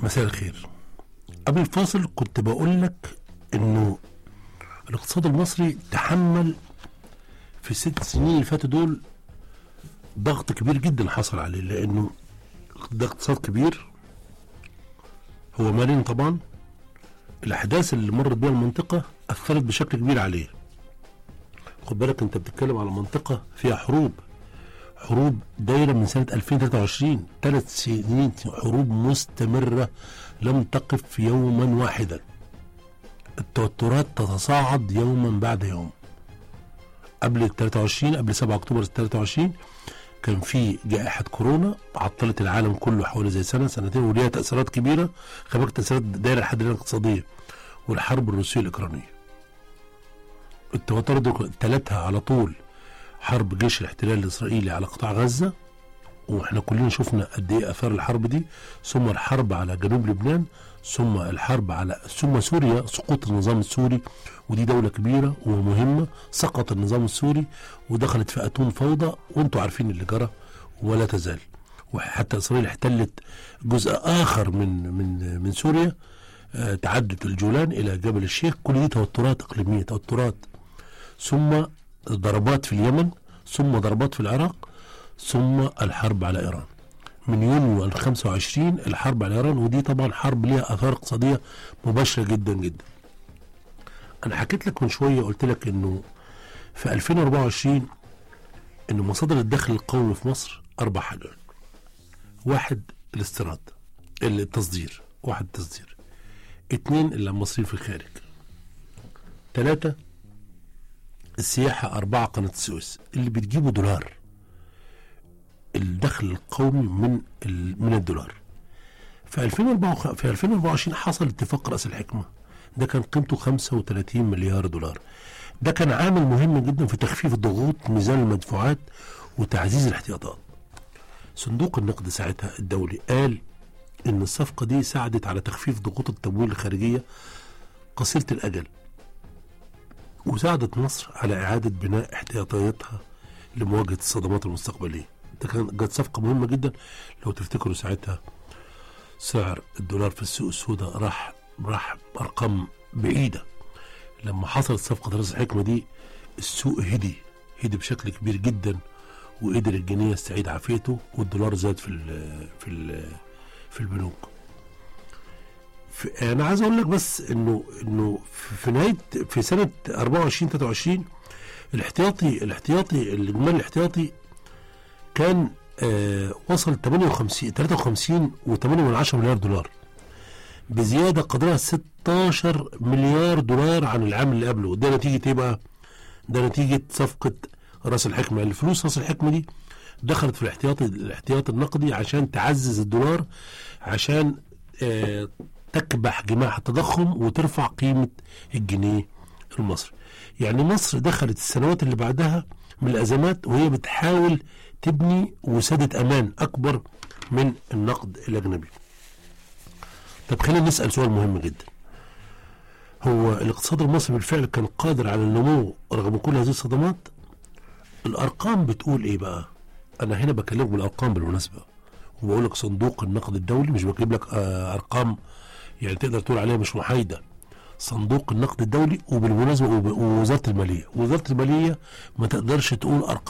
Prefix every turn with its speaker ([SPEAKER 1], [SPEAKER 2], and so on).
[SPEAKER 1] مساء الخير قبل الفاصل كنت بقول لك انه الاقتصاد المصري تحمل في الست سنين اللي فاتوا دول ضغط كبير جدا حصل عليه لانه ده اقتصاد كبير هو مرن طبعا الاحداث اللي مرت بها المنطقه اثرت بشكل كبير عليه خد بالك انت بتتكلم على منطقه فيها حروب حروب دايره من سنه 2023 ثلاث سنين حروب مستمره لم تقف يوما واحدا التوترات تتصاعد يوما بعد يوم قبل ال 23 قبل 7 اكتوبر 23 كان في جائحة كورونا عطلت العالم كله حوالي زي سنة سنتين وليها تأثيرات كبيرة خلي بالك تأثيرات دايرة لحد الآن اقتصادية والحرب الروسية الأوكرانية التوترات دي تلاتها على طول حرب جيش الاحتلال الإسرائيلي على قطاع غزة واحنا كلنا شفنا قد ايه اثار الحرب دي ثم الحرب على جنوب لبنان ثم الحرب على ثم سوريا سقوط النظام السوري ودي دولة كبيرة ومهمة سقط النظام السوري ودخلت في أتون فوضى وانتوا عارفين اللي جرى ولا تزال وحتى إسرائيل احتلت جزء آخر من من من سوريا آه تعدت الجولان إلى جبل الشيخ كل دي توترات إقليمية توترات ثم ضربات في اليمن ثم ضربات في العراق ثم الحرب على إيران من يونيو 25 الحرب على إيران ودي طبعا حرب ليها آثار اقتصادية مباشرة جدا جدا أنا حكيت لك من شوية قلت لك إنه في 2024 إن مصادر الدخل القومي في مصر أربع حاجات واحد الاستيراد التصدير واحد التصدير اتنين المصريين في الخارج ثلاثة السياحة أربعة قناة السويس اللي بتجيبوا دولار الدخل القومي من من الدولار في 2024 في 2024 حصل اتفاق راس الحكمه ده كان قيمته 35 مليار دولار ده كان عامل مهم جدا في تخفيف ضغوط ميزان المدفوعات وتعزيز الاحتياطات صندوق النقد ساعتها الدولي قال ان الصفقه دي ساعدت على تخفيف ضغوط التمويل الخارجيه قصيره الاجل وساعدت مصر على اعاده بناء احتياطاتها لمواجهه الصدمات المستقبليه ده كانت صفقة مهمة جدا لو تفتكروا ساعتها سعر الدولار في السوق السوداء راح راح أرقام بعيدة لما حصلت صفقة رأس الحكمة دي السوق هدي هدي بشكل كبير جدا وقدر الجنيه يستعيد عافيته والدولار زاد في ال في ال في البنوك في انا عايز اقول لك بس انه انه في نهايه في سنه 24 23 الاحتياطي الاحتياطي الاجمالي الاحتياطي كان آه وصل 58 53 و8 من 10 مليار دولار بزياده قدرها 16 مليار دولار عن العام اللي قبله ده نتيجه ايه بقى؟ ده نتيجه صفقه راس الحكمه الفلوس راس الحكمه دي دخلت في الاحتياطي الاحتياط النقدي عشان تعزز الدولار عشان آه تكبح جماح التضخم وترفع قيمه الجنيه المصري. يعني مصر دخلت السنوات اللي بعدها من الازمات وهي بتحاول تبني وسادة أمان أكبر من النقد الأجنبي طب خلينا نسأل سؤال مهم جدا هو الاقتصاد المصري بالفعل كان قادر على النمو رغم كل هذه الصدمات الأرقام بتقول إيه بقى أنا هنا بكلمك بالأرقام بالمناسبة وبقول لك صندوق النقد الدولي مش بجيب لك آه أرقام يعني تقدر تقول عليها مش محايدة صندوق النقد الدولي وبالمناسبة ووزارة المالية وزارة المالية ما تقدرش تقول أرقام